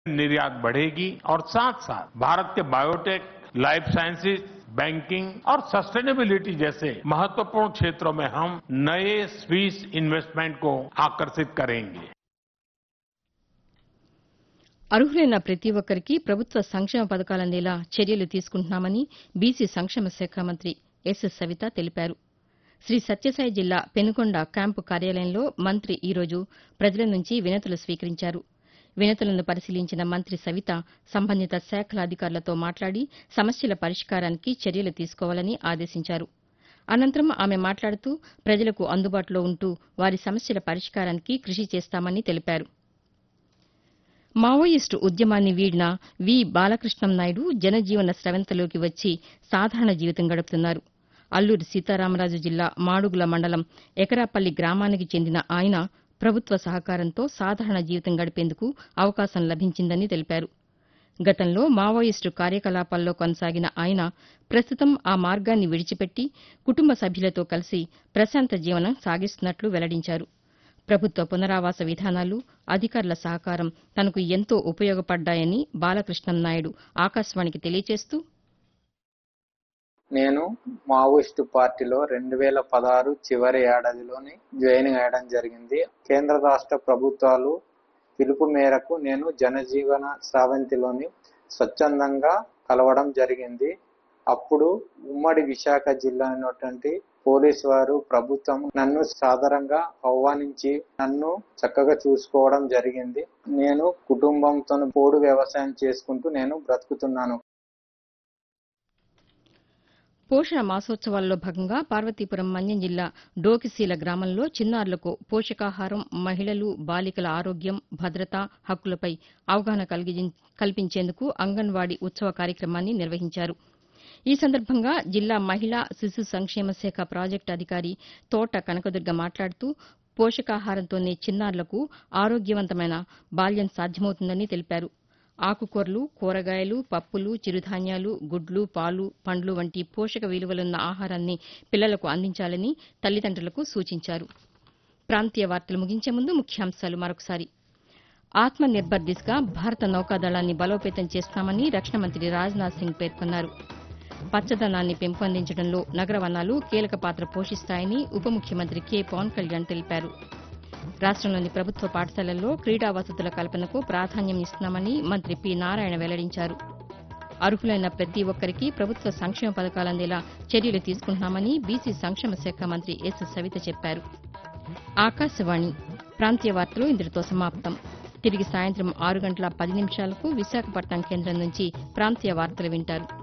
निर्यात बढ़ेगी और साथ साथ भारत के बायोटेक लाइफ साइंसेज बैंकिंग और सस्टेनेबिलिटी जैसे महत्वपूर्ण क्षेत्रों में हम नए स्विस इन्वेस्टमेंट को आकर्षित करेंगे అర్హులైన ప్రతి ఒక్కరికి ప్రభుత్వ సంక్షేమ పథకాలు అందేలా చర్యలు తీసుకుంటున్నామని బీసీ సంక్షేమ శాఖ మంత్రి ఎస్ సవిత తెలిపారు శ్రీ సత్యసాయి జిల్లా పెనుకొండ క్యాంపు కార్యాలయంలో మంత్రి ఈరోజు ప్రజల నుంచి వినతులు స్వీకరించారు వినతులను పరిశీలించిన మంత్రి సవిత సంబంధిత శాఖల అధికారులతో మాట్లాడి సమస్యల పరిష్కారానికి చర్యలు తీసుకోవాలని ఆదేశించారు అనంతరం ఆమె మాట్లాడుతూ ప్రజలకు అందుబాటులో ఉంటూ వారి సమస్యల పరిష్కారానికి కృషి చేస్తామని తెలిపారు మావోయిస్టు ఉద్యమాన్ని వీడిన వి బాలకృష్ణం నాయుడు జనజీవన స్రవంతిలోకి వచ్చి సాధారణ జీవితం గడుపుతున్నారు అల్లూరి సీతారామరాజు జిల్లా మాడుగుల మండలం ఎకరాపల్లి గ్రామానికి చెందిన ఆయన ప్రభుత్వ సహకారంతో సాధారణ జీవితం గడిపేందుకు అవకాశం లభించిందని తెలిపారు గతంలో మావోయిస్టు కార్యకలాపాల్లో కొనసాగిన ఆయన ప్రస్తుతం ఆ మార్గాన్ని విడిచిపెట్టి కుటుంబ సభ్యులతో కలిసి ప్రశాంత జీవనం సాగిస్తున్నట్లు వెల్లడించారు ప్రభుత్వ పునరావాస విధానాలు అధికారుల సహకారం తనకు ఎంతో ఉపయోగపడ్డాయని బాలకృష్ణం నాయుడు ఆకాశవాణికి తెలియజేస్తూ నేను మావోయిస్టు పార్టీలో రెండు వేల పదహారు చివరి ఏడాదిలోని జాయిన్ అయ్యడం జరిగింది కేంద్ర రాష్ట్ర ప్రభుత్వాలు పిలుపు మేరకు నేను జనజీవన స్రవంతిలోని స్వచ్ఛందంగా కలవడం జరిగింది అప్పుడు ఉమ్మడి విశాఖ జిల్లా అయినటువంటి పోలీసు వారు ప్రభుత్వం నన్ను సాధారణంగా ఆహ్వానించి నన్ను చక్కగా చూసుకోవడం జరిగింది నేను కుటుంబంతో పోడు వ్యవసాయం చేసుకుంటూ నేను బ్రతుకుతున్నాను పోషణ మాసోత్సవాల్లో భాగంగా పార్వతీపురం మన్యం జిల్లా డోకిసీల గ్రామంలో చిన్నారులకు పోషకాహారం మహిళలు బాలికల ఆరోగ్యం భద్రత హక్కులపై అవగాహన కలిగి- కల్పించేందుకు అంగన్వాడీ ఉత్సవ కార్యక్రమాన్ని నిర్వహించారు ఈ సందర్భంగా జిల్లా మహిళా శిశు సంక్షేమ శాఖ ప్రాజెక్టు అధికారి తోట కనకదుర్గ మాట్లాడుతూ పోషకాహారంతోనే చిన్నారులకు ఆరోగ్యవంతమైన బాల్యం సాధ్యమవుతుందని తెలిపారు ఆకుకూరలు కూరగాయలు పప్పులు చిరుధాన్యాలు గుడ్లు పాలు పండ్లు వంటి పోషక విలువలున్న ఆహారాన్ని పిల్లలకు అందించాలని తల్లిదండ్రులకు సూచించారు ప్రాంతీయ వార్తలు ముగించే ముందు ముఖ్యాంశాలు మరొకసారి ఆత్మ నిర్భర్ దిశగా భారత నౌకాదళాన్ని బలోపేతం చేస్తామని రక్షణ మంత్రి రాజ్నాథ్ సింగ్ పేర్కొన్నారు పచ్చదనాన్ని పెంపొందించడంలో నగర వనాలు కీలక పాత్ర పోషిస్తాయని ఉప ముఖ్యమంత్రి కె పవన్ కళ్యాణ్ తెలిపారు రాష్టంలోని ప్రభుత్వ పాఠశాలల్లో క్రీడా వసతుల కల్పనకు ప్రాధాన్యం ఇస్తున్నామని మంత్రి పి నారాయణ వెల్లడించారు అర్హులైన ప్రతి ఒక్కరికి ప్రభుత్వ సంక్షేమ పథకాలు అందేలా చర్యలు తీసుకుంటున్నామని బీసీ సంక్షేమ శాఖ మంత్రి ఎస్ సవిత చెప్పారు ఆకాశవాణి ప్రాంతీయ వార్తలు ఇంతటితో సమాప్తం తిరిగి సాయంత్రం ఆరు గంటల పది నిమిషాలకు విశాఖపట్నం కేంద్రం నుంచి ప్రాంతీయ వార్తలు వింటారు